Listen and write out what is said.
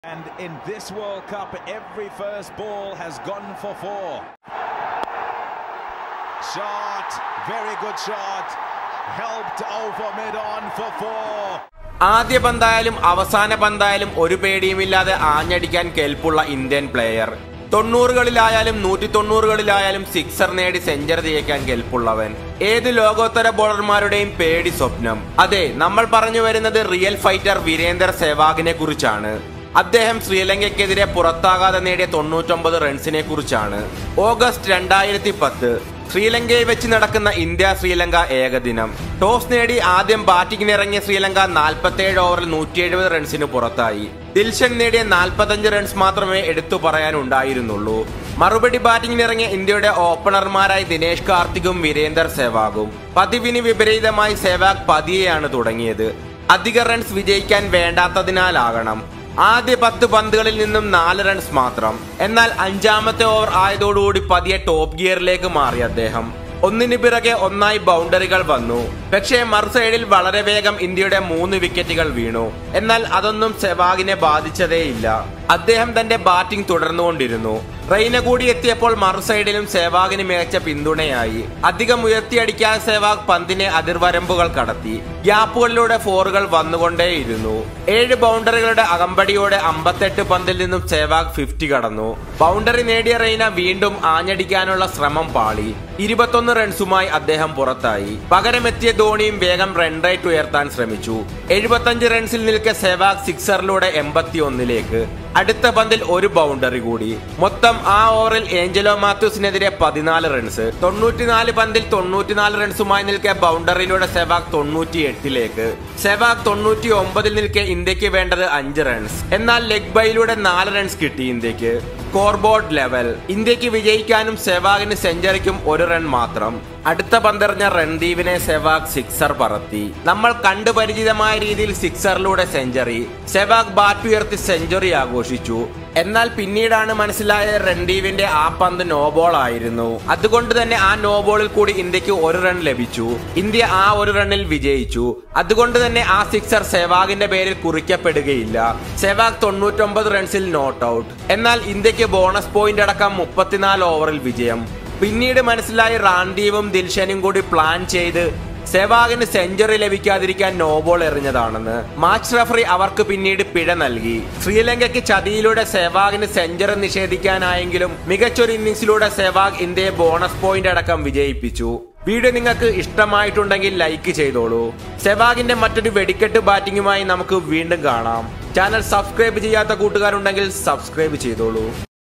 And in this World Cup, every first ball has gone for four. Shot, very good shot. Helped over mid on for four. ആദ്യ പന്തായാലും അവസാന പന്തായാലും ഒരു പേടിയുമില്ലാതെ ആഞ്ഞടിക്കാൻ കെൽപ്പുള്ള Indian player തൊണ്ണൂറുകളിലായാലും നൂറ്റി തൊണ്ണൂറുകളിലായാലും sixer നേടി century ജയിക്കാൻ കെൽപ്പുള്ളവൻ ഏത് ലോകോത്തര ബോളർമാരുടെയും പേടി സ്വപ്നം അതെ നമ്മൾ പറഞ്ഞു വരുന്നത് റിയൽ ഫൈറ്റർ വീരേന്ദർ സെവാഗിനെ കുറിച്ചാണ് അദ്ദേഹം ശ്രീലങ്കയ്ക്കെതിരെ പുറത്താകാതെ നേടിയ തൊണ്ണൂറ്റൊമ്പത് റൺസിനെ കുറിച്ചാണ് ഓഗസ്റ്റ് രണ്ടായിരത്തി പത്ത് ശ്രീലങ്കയിൽ വെച്ച് നടക്കുന്ന ഇന്ത്യ ശ്രീലങ്ക ഏകദിനം ടോസ് നേടി ആദ്യം ബാറ്റിംഗിനിറങ്ങിയ ശ്രീലങ്ക നാൽപ്പത്തേഴ് ഓവറിൽ നൂറ്റി എഴുപത് റൺസിന് പുറത്തായി ദിൽഷൻ നേടിയ നാൽപ്പത്തഞ്ച് റൺസ് മാത്രമേ എടുത്തു പറയാനുണ്ടായിരുന്നുള്ളൂ മറുപടി ബാറ്റിംഗിനിറങ്ങിയ ഇന്ത്യയുടെ ഓപ്പണർമാരായി ദിനേഷ് കാർത്തികും വീരേന്ദർ സെവാഗും പതിവിന് വിപരീതമായി സെവാഗ് പതിയെയാണ് തുടങ്ങിയത് അധിക റൺസ് വിജയിക്കാൻ വേണ്ടാത്തതിനാലാകണം ആദ്യ പത്ത് പന്തുകളിൽ നിന്നും നാല് റൺസ് മാത്രം എന്നാൽ അഞ്ചാമത്തെ ഓവർ ആയതോടുകൂടി പതിയെ ടോപ്പ് ഗിയറിലേക്ക് മാറി അദ്ദേഹം ഒന്നിനു പിറകെ ഒന്നായി ബൗണ്ടറികൾ വന്നു പക്ഷേ മറുസൈഡിൽ വളരെ വേഗം ഇന്ത്യയുടെ മൂന്ന് വിക്കറ്റുകൾ വീണു എന്നാൽ അതൊന്നും സെവാഗിനെ ബാധിച്ചതേയില്ല അദ്ദേഹം തന്റെ ബാറ്റിംഗ് തുടർന്നുകൊണ്ടിരുന്നു റെയ്ന കൂടി എത്തിയപ്പോൾ മറുസൈഡിലും സേവാഗിന് മികച്ച പിന്തുണയായി അധികം ഉയർത്തിയടിക്കാതെ സേവാഗ് പന്തിനെ അതിർവരമ്പുകൾ കടത്തി ഗ്യാപ്പുകളിലൂടെ ഫോറുകൾ വന്നുകൊണ്ടേയിരുന്നു ഏഴ് ബൗണ്ടറികളുടെ അകമ്പടിയോടെ അമ്പത്തെട്ട് പന്തിൽ നിന്നും സേവാഗ് ഫിഫ്റ്റി കടന്നു ബൗണ്ടറി നേടിയ റെയ്ന വീണ്ടും ആഞ്ഞടിക്കാനുള്ള ശ്രമം പാളി ഇരുപത്തൊന്ന് റൺസുമായി അദ്ദേഹം പുറത്തായി പകരമെത്തിയ ധോണിയും വേഗം റൺ റേറ്റ് ഉയർത്താൻ ശ്രമിച്ചു എഴുപത്തഞ്ച് റൺസിൽ നിൽക്കെ സെവാഗ് സിക്സറിലൂടെ എൺപത്തി ഒന്നിലേക്ക് അടുത്ത പന്തിൽ ഒരു ബൗണ്ടറി കൂടി മൊത്തം ആ ഓവറിൽ ഏഞ്ചലോ മാത്യൂസിനെതിരെ പതിനാല് റൺസ് തൊണ്ണൂറ്റിനാല് പന്തിൽ തൊണ്ണൂറ്റിനാല് റൺസുമായി നിൽക്കെ ബൗണ്ടറിയിലൂടെ സെവാഗ് തൊണ്ണൂറ്റി എട്ടിലേക്ക് സെവാഗ് തൊണ്ണൂറ്റി ഒമ്പതിൽ നിൽക്കെ ഇന്ത്യക്ക് വേണ്ടത് അഞ്ച് റൺസ് എന്നാൽ ലെഗ് ബൈയിലൂടെ നാല് റൺസ് കിട്ടി ഇന്ത്യക്ക് സ്കോർബോർഡ് ലെവൽ ഇന്ത്യക്ക് വിജയിക്കാനും സെവാഗിന് സെഞ്ചറിക്കും ഒരു റൺ മാത്രം അടുത്ത പന്തെറിഞ്ഞ റൺദീപിനെ സെവാഗ് സിക്സർ പറത്തി നമ്മൾ കണ്ടു പരിചിതമായ രീതിയിൽ സിക്സറിലൂടെ സെഞ്ചറി സെവാഗ് ബാറ്റ് ഉയർത്തി സെഞ്ചുറി ആഘോഷിച്ചു എന്നാൽ പിന്നീടാണ് മനസ്സിലായ റൺദീപിന്റെ ആ പന്ത് നോ ബോൾ ആയിരുന്നു അതുകൊണ്ട് തന്നെ ആ നോ ബോളിൽ കൂടി ഇന്ത്യക്ക് ഒരു റൺ ലഭിച്ചു ഇന്ത്യ ആ ഒരു റണ്ണിൽ വിജയിച്ചു അതുകൊണ്ട് തന്നെ ആ സിക്സർ സെവാഗിന്റെ പേരിൽ കുറിക്കപ്പെടുകയില്ല സെവാഗ് തൊണ്ണൂറ്റൊമ്പത് റൺസിൽ നോട്ട് ഔട്ട് എന്നാൽ ഇന്ത്യക്ക് ബോണസ് പോയിന്റ് അടക്കം മുപ്പത്തിനാല് ഓവറിൽ വിജയം പിന്നീട് മനസ്സിലായി റാൻഡീവും ദിൽഷനും കൂടി പ്ലാൻ ചെയ്ത് സെവാഗിന് സെഞ്ചുറി ലഭിക്കാതിരിക്കാൻ നോബോൾ എറിഞ്ഞതാണെന്ന് മാച്ച് റഫറി അവർക്ക് പിന്നീട് പിഴ നൽകി ശ്രീലങ്കയ്ക്ക് ചതിയിലൂടെ സെവാഗിന് സെഞ്ചുറി നിഷേധിക്കാനായെങ്കിലും മികച്ചൊരു ഇന്നിംഗ്സിലൂടെ സെവാഗ് ഇന്ത്യയെ ബോണസ് പോയിന്റ് അടക്കം വിജയിപ്പിച്ചു വീഡിയോ നിങ്ങൾക്ക് ഇഷ്ടമായിട്ടുണ്ടെങ്കിൽ ലൈക്ക് ചെയ്തോളൂ സെവാഗിന്റെ മറ്റൊരു വെടിക്കെട്ട് ബാറ്റിംഗുമായി നമുക്ക് വീണ്ടും കാണാം ചാനൽ സബ്സ്ക്രൈബ് ചെയ്യാത്ത കൂട്ടുകാരുണ്ടെങ്കിൽ സബ്സ്ക്രൈബ് ചെയ്തോളൂ